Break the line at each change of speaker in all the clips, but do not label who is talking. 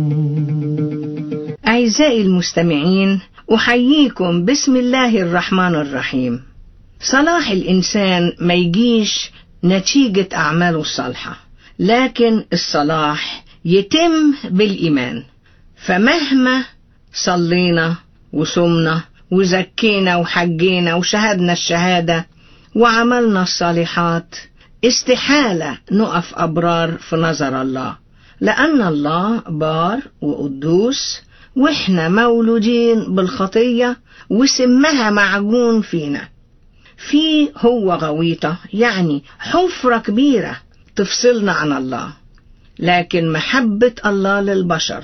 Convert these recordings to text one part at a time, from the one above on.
أعزائي المستمعين أحييكم بسم الله الرحمن الرحيم صلاح الإنسان ما يجيش نتيجة أعماله الصالحة لكن الصلاح يتم بالإيمان فمهما صلينا وصمنا وزكينا وحجينا وشهدنا الشهادة وعملنا الصالحات استحالة نقف أبرار في نظر الله لأن الله بار وقدوس وإحنا مولودين بالخطية وسمها معجون فينا في هو غويطة يعني حفرة كبيرة تفصلنا عن الله لكن محبة الله للبشر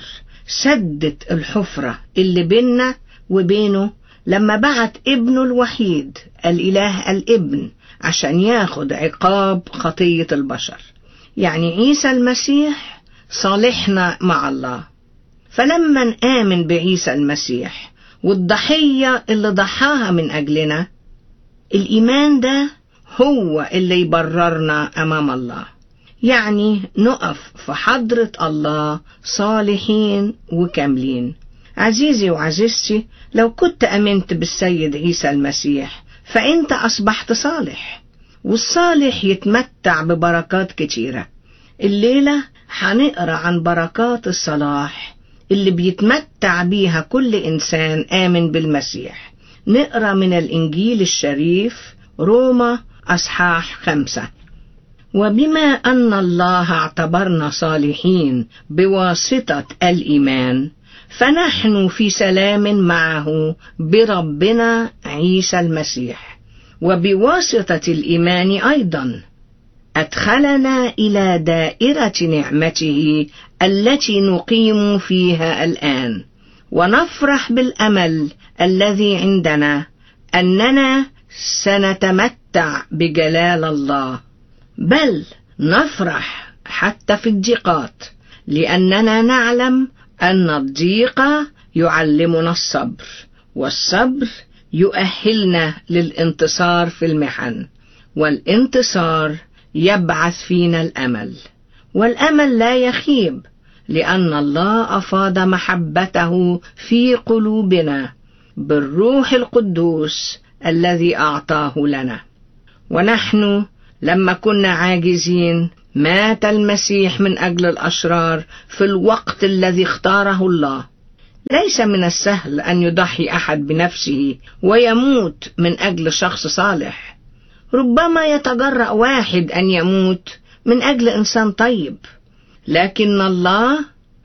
سدت الحفرة اللي بيننا وبينه لما بعت ابنه الوحيد الإله الابن عشان ياخد عقاب خطية البشر يعني عيسى المسيح صالحنا مع الله فلما نآمن بعيسى المسيح والضحية اللي ضحاها من أجلنا الإيمان ده هو اللي يبررنا أمام الله يعني نقف في حضرة الله صالحين وكاملين عزيزي وعزيزتي لو كنت أمنت بالسيد عيسى المسيح فأنت أصبحت صالح والصالح يتمتع ببركات كتيرة الليلة هنقرأ عن بركات الصلاح اللي بيتمتع بيها كل إنسان آمن بالمسيح نقرأ من الإنجيل الشريف روما أصحاح خمسة وبما أن الله اعتبرنا صالحين بواسطة الإيمان فنحن في سلام معه بربنا عيسى المسيح وبواسطة الإيمان أيضا أدخلنا إلى دائرة نعمته التي نقيم فيها الآن ونفرح بالأمل الذي عندنا أننا سنتمتع بجلال الله بل نفرح حتى في الضيقات لأننا نعلم أن الضيق يعلمنا الصبر والصبر يؤهلنا للانتصار في المحن والانتصار يبعث فينا الأمل والأمل لا يخيب لأن الله أفاض محبته في قلوبنا بالروح القدوس الذي أعطاه لنا ونحن لما كنا عاجزين مات المسيح من أجل الأشرار في الوقت الذي اختاره الله ليس من السهل أن يضحي أحد بنفسه ويموت من أجل شخص صالح ربما يتجرأ واحد أن يموت من أجل إنسان طيب لكن الله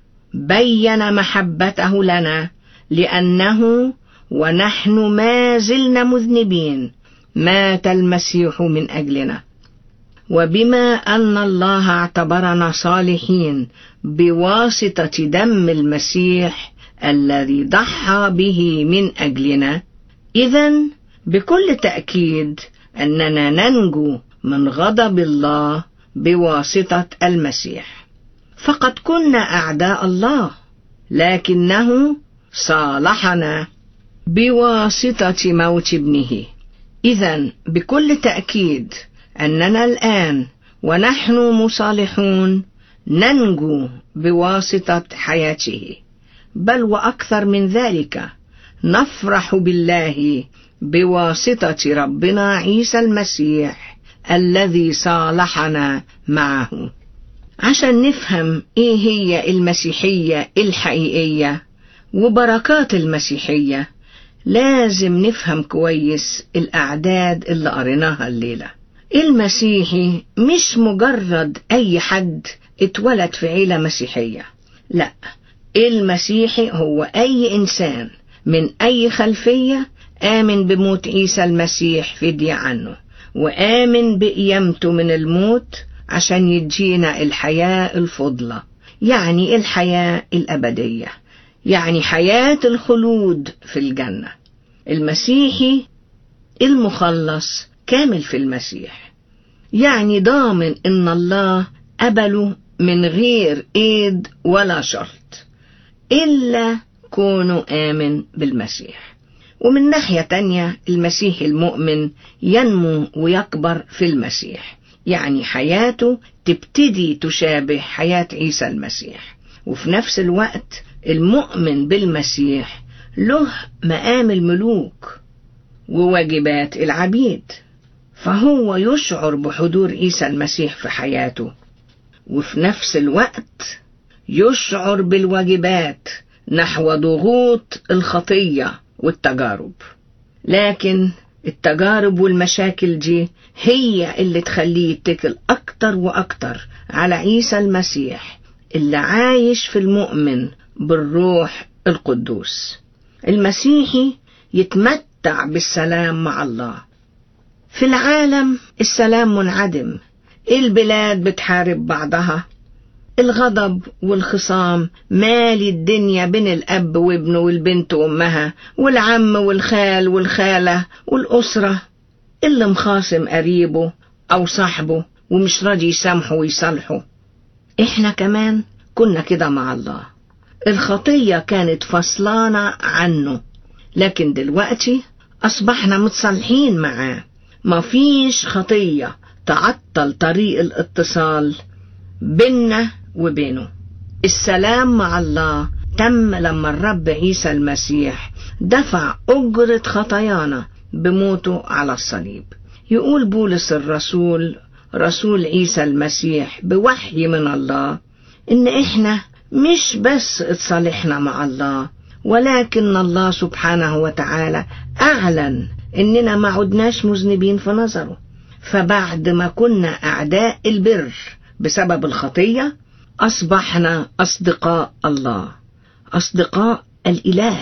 بين محبته لنا لأنه ونحن ما زلنا مذنبين مات المسيح من أجلنا وبما أن الله اعتبرنا صالحين بواسطة دم المسيح الذي ضحى به من أجلنا إذا بكل تأكيد أننا ننجو من غضب الله بواسطة المسيح فقد كنا أعداء الله لكنه صالحنا بواسطة موت ابنه إذا بكل تأكيد أننا الآن ونحن مصالحون ننجو بواسطة حياته بل وأكثر من ذلك نفرح بالله بواسطة ربنا عيسى المسيح الذي صالحنا معه عشان نفهم ايه هي المسيحية الحقيقية وبركات المسيحية لازم نفهم كويس الأعداد اللي قريناها الليلة المسيحي مش مجرد أي حد اتولد في عيلة مسيحية لا المسيحي هو أي إنسان من أي خلفية آمن بموت عيسى المسيح فدية عنه وآمن بقيامته من الموت عشان يدينا الحياة الفضلة يعني الحياة الأبدية يعني حياة الخلود في الجنة المسيحي المخلص كامل في المسيح يعني ضامن إن الله قبله من غير إيد ولا شرط إلا كونه آمن بالمسيح ومن ناحية تانية المسيح المؤمن ينمو ويكبر في المسيح يعني حياته تبتدي تشابه حياة عيسى المسيح وفي نفس الوقت المؤمن بالمسيح له مقام الملوك وواجبات العبيد فهو يشعر بحضور عيسى المسيح في حياته وفي نفس الوقت يشعر بالواجبات نحو ضغوط الخطية والتجارب لكن التجارب والمشاكل دي هي اللي تخليه يتكل أكتر وأكتر على عيسى المسيح اللي عايش في المؤمن بالروح القدوس المسيحي يتمتع بالسلام مع الله في العالم السلام منعدم البلاد بتحارب بعضها الغضب والخصام مالي الدنيا بين الأب وابنه والبنت وأمها والعم والخال والخالة والأسرة اللي مخاصم قريبه أو صاحبه ومش راضي يسامحه ويصالحه إحنا كمان كنا كده مع الله الخطية كانت فصلانة عنه لكن دلوقتي أصبحنا متصالحين معاه مفيش خطية تعطل طريق الاتصال بيننا وبينه السلام مع الله تم لما الرب عيسى المسيح دفع أجرة خطايانا بموته على الصليب يقول بولس الرسول رسول عيسى المسيح بوحي من الله إن إحنا مش بس اتصالحنا مع الله ولكن الله سبحانه وتعالى أعلن إننا ما عدناش مذنبين في نظره فبعد ما كنا أعداء البر بسبب الخطية أصبحنا أصدقاء الله أصدقاء الإله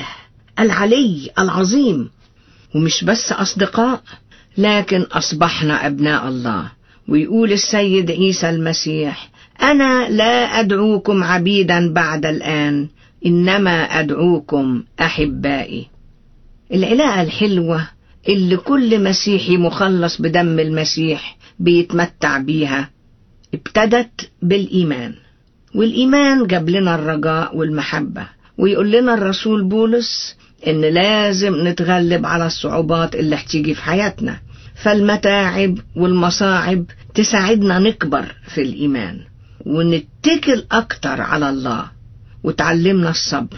العلي العظيم ومش بس أصدقاء لكن أصبحنا أبناء الله ويقول السيد عيسى المسيح أنا لا أدعوكم عبيدا بعد الآن إنما أدعوكم أحبائي العلاقة الحلوة اللي كل مسيحي مخلص بدم المسيح بيتمتع بيها ابتدت بالإيمان والإيمان جاب لنا الرجاء والمحبة ويقول لنا الرسول بولس إن لازم نتغلب على الصعوبات اللي هتيجي في حياتنا فالمتاعب والمصاعب تساعدنا نكبر في الإيمان ونتكل أكتر على الله وتعلمنا الصبر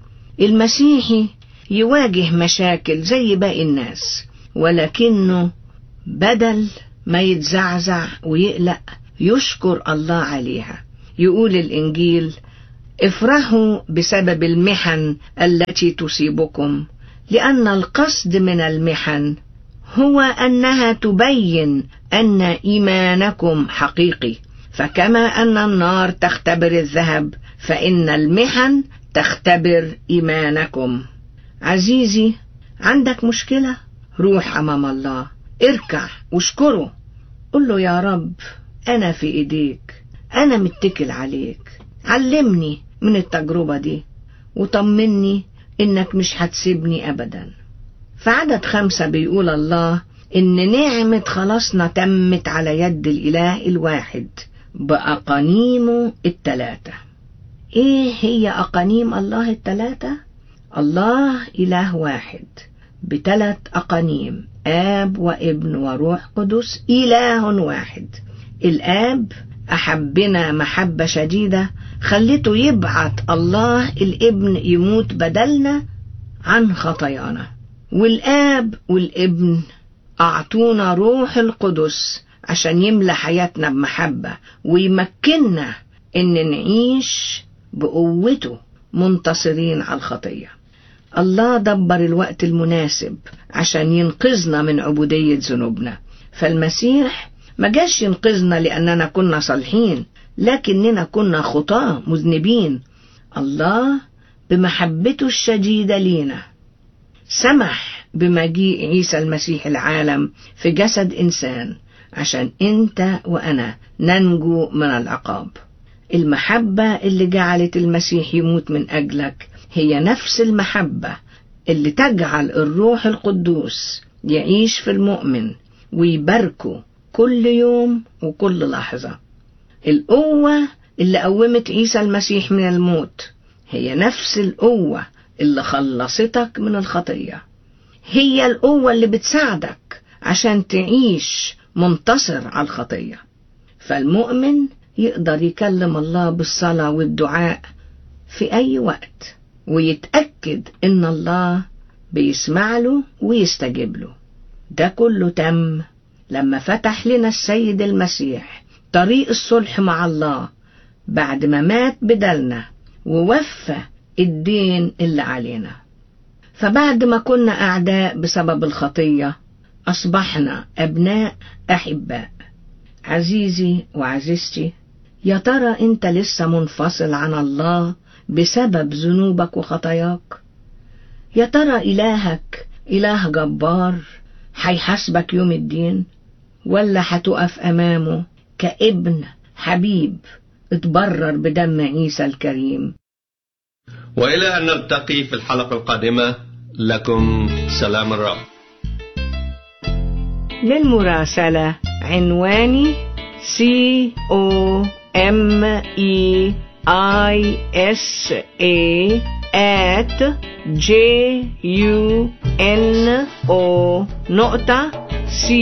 المسيحي يواجه مشاكل زي باقي الناس ولكنه بدل ما يتزعزع ويقلق يشكر الله عليها يقول الإنجيل افرحوا بسبب المحن التي تصيبكم لأن القصد من المحن هو أنها تبين أن إيمانكم حقيقي فكما أن النار تختبر الذهب فإن المحن تختبر إيمانكم عزيزي عندك مشكلة روح أمام الله اركع واشكره قل له يا رب أنا في إيديك أنا متكل عليك علمني من التجربة دي وطمني إنك مش هتسيبني أبدا في عدد خمسة بيقول الله إن نعمة خلاصنا تمت على يد الإله الواحد بأقانيمه التلاتة إيه هي أقانيم الله التلاتة؟ الله إله واحد بتلات أقانيم آب وابن وروح قدس إله واحد الآب أحبنا محبة شديدة خلته يبعت الله الابن يموت بدلنا عن خطايانا والآب والابن أعطونا روح القدس عشان يملى حياتنا بمحبة ويمكننا إن نعيش بقوته منتصرين على الخطية الله دبر الوقت المناسب عشان ينقذنا من عبودية ذنوبنا فالمسيح ما جاش ينقذنا لأننا كنا صالحين لكننا كنا خطاة مذنبين الله بمحبته الشديدة لينا سمح بمجيء عيسى المسيح العالم في جسد إنسان عشان أنت وأنا ننجو من العقاب المحبة اللي جعلت المسيح يموت من أجلك هي نفس المحبة اللي تجعل الروح القدوس يعيش في المؤمن ويباركه كل يوم وكل لحظة القوة اللي قومت عيسى المسيح من الموت هي نفس القوة اللي خلصتك من الخطية هي القوة اللي بتساعدك عشان تعيش منتصر على الخطية فالمؤمن يقدر يكلم الله بالصلاة والدعاء في أي وقت ويتأكد إن الله بيسمع له ويستجيب له ده كله تم لما فتح لنا السيد المسيح طريق الصلح مع الله بعد ما مات بدلنا ووفى الدين اللي علينا فبعد ما كنا أعداء بسبب الخطية أصبحنا أبناء أحباء عزيزي وعزيزتي يا ترى أنت لسه منفصل عن الله بسبب ذنوبك وخطاياك يا ترى إلهك إله جبار هيحاسبك يوم الدين ولا هتقف أمامه كابن حبيب اتبرر بدم عيسى الكريم
وإلى أن نلتقي في الحلقة القادمة لكم سلام الرب
للمراسلة عنواني C O M E I S A at J U N O نقطة C